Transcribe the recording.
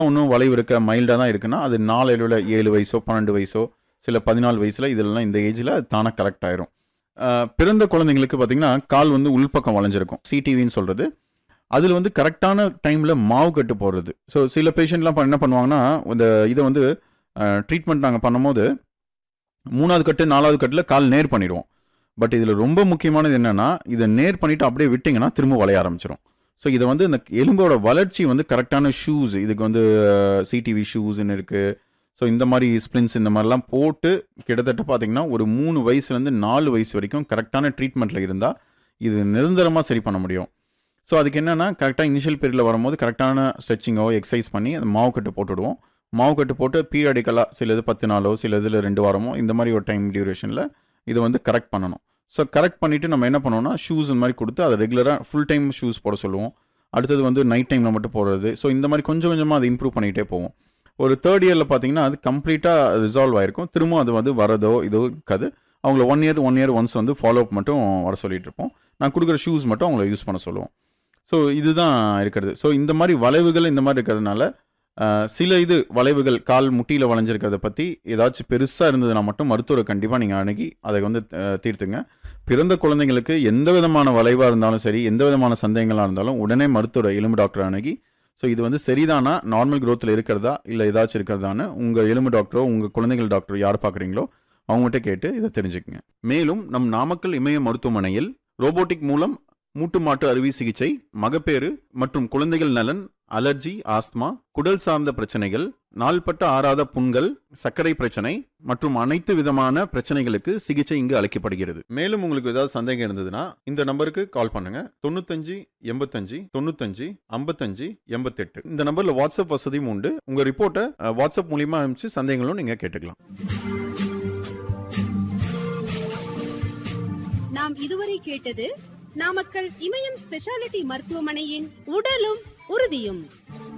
இன்னும் வளைவு இருக்க மைல்டாக தான் இருக்குன்னா அது நாளையில் ஏழு வயசோ பன்னெண்டு வயசோ சில பதினாலு வயசில் இதெல்லாம் இந்த ஏஜில் அது தானாக கரெக்ட் ஆயிரும் அஹ், பிறந்த குழந்தைங்களுக்கு பார்த்தீங்கன்னா கால் வந்து உள்பக்கம் வளைஞ்சிருக்கும் சிடிவின்னு சொல்கிறது அதில் வந்து கரெக்டான டைமில் மாவு கட்டு போடுறது ஸோ சில பேஷண்ட்லாம் என்ன பண்ணுவாங்கன்னா இந்த இதை வந்து ட்ரீட்மெண்ட் நாங்கள் பண்ணும்போது மூணாவது கட்டு நாலாவது கட்டில் கால் நேர் பண்ணிடுவோம் பட் இதில் ரொம்ப முக்கியமானது என்னென்னா இதை நேர் பண்ணிவிட்டு அப்படியே விட்டிங்கன்னா திரும்ப வளைய ஆரம்பிச்சிடும் ஸோ இதை வந்து இந்த எலும்போட வளர்ச்சி வந்து கரெக்டான ஷூஸ் இதுக்கு வந்து சிடிவி ஷூஸ்ன்னு இருக்குது ஸோ இந்த மாதிரி ஸ்ப்ளின்ஸ் இந்த மாதிரிலாம் போட்டு கிட்டத்தட்ட பார்த்தீங்கன்னா ஒரு மூணு வயசுலேருந்து நாலு வயசு வரைக்கும் கரெக்டான ட்ரீட்மெண்ட்டில் இருந்தால் இது நிரந்தரமாக சரி பண்ண முடியும் ஸோ அதுக்கு என்னென்னா கரெக்டாக இனிஷியல் பீரியடில் வரும்போது கரெக்டான ஸ்ட்ரெச்சிங்கோ எக்ஸசைஸ் பண்ணி அந்த மாவு கட்டு போட்டுவிடுவோம் மாவு கட்டு போட்டு பீரியடிக்கலாக சில இது பத்து நாளோ சில இதில் ரெண்டு வாரமோ இந்த மாதிரி ஒரு டைம் டியூரேஷனில் இதை வந்து கரெக்ட் பண்ணணும் ஸோ கரெக்ட் பண்ணிவிட்டு நம்ம என்ன பண்ணோம்னா ஷூஸ் இந்த மாதிரி கொடுத்து அதை ரெகுலராக ஃபுல் டைம் ஷூஸ் போட சொல்லுவோம் அடுத்தது வந்து நைட் டைமில் மட்டும் போடுறது ஸோ இந்த மாதிரி கொஞ்சம் கொஞ்சமாக அதை இம்ப்ரூவ் பண்ணிகிட்டே போவோம் ஒரு தேர்ட் இயரில் பார்த்தீங்கன்னா அது கம்ப்ளீட்டாக ரிசால்வ் ஆயிருக்கும் திரும்ப அது வந்து வரதோ இதோ இருக்காது அவங்கள one year one year once வந்து ஃபாலோ அப் மட்டும் வர சொல்லிட்டு இருப்போம் நான் கொடுக்குற ஷூஸ் மட்டும் அவங்கள யூஸ் பண்ண சொல்லுவோம் ஸோ இதுதான் இருக்கிறது ஸோ இந்த மாதிரி வளைவுகள் இந்த மாதிரி இருக்கிறதுனால அஹ், சில இது வளைவுகள் கால் முட்டியில் வளைஞ்சிருக்கிறத பற்றி ஏதாச்சும் பெருசாக இருந்ததுன்னா மட்டும் மருத்துவரை கண்டிப்பாக நீங்கள் அணுகி அதை வந்து அஹ், தீர்த்துங்க பிறந்த குழந்தைங்களுக்கு எந்த விதமான வளைவாக இருந்தாலும் சரி எந்த விதமான சந்தேகங்களாக இருந்தாலும் உடனே மருத்துவரை எலும்பு டாக்டர் அணுகி ஸோ இது வந்து சரிதானா நார்மல் growthல இருக்கிறதா இல்லை ஏதாச்சும் இருக்கிறதான்னு உங்கள் எலும்பு டாக்டரோ உங்கள் குழந்தைகள் டாக்டரோ யார் பார்க்குறீங்களோ அவங்ககிட்ட கேட்டு இதை தெரிஞ்சுக்குங்க மேலும் நம் நாமக்கல் இமய மருத்துவமனையில் ரோபோட்டிக் மூலம் மூட்டு மாட்டு அறுவை சிகிச்சை மகப்பேறு மற்றும் குழந்தைகள் நலன் அலர்ஜி ஆஸ்துமா குடல் சார்ந்த பிரச்சனைகள் நாள்பட்ட ஆறாத புண்கள் சர்க்கரை பிரச்சனை மற்றும் அனைத்து விதமான பிரச்சனைகளுக்கு சிகிச்சை இங்கு அளிக்கப்படுகிறது மேலும் உங்களுக்கு ஏதாவது சந்தேகம் இருந்ததுன்னா இந்த நம்பருக்கு கால் பண்ணுங்க தொண்ணூத்தஞ்சு எண்பத்தஞ்சு தொண்ணூத்தஞ்சு ஐம்பத்தஞ்சு எண்பத்தெட்டு இந்த நம்பர்ல வாட்ஸ்அப் வசதியும் உண்டு உங்க ரிப்போர்ட்டை அஹ், வாட்ஸ்அப் மூலியமா அனுப்பிச்சு சந்தேகங்களும் நீங்க கேட்டுக்கலாம் நாம் இதுவரை கேட்டது நாமக்கல் இமயம் ஸ்பெஷாலிட்டி மருத்துவமனையின் உடலும் உறுதியும்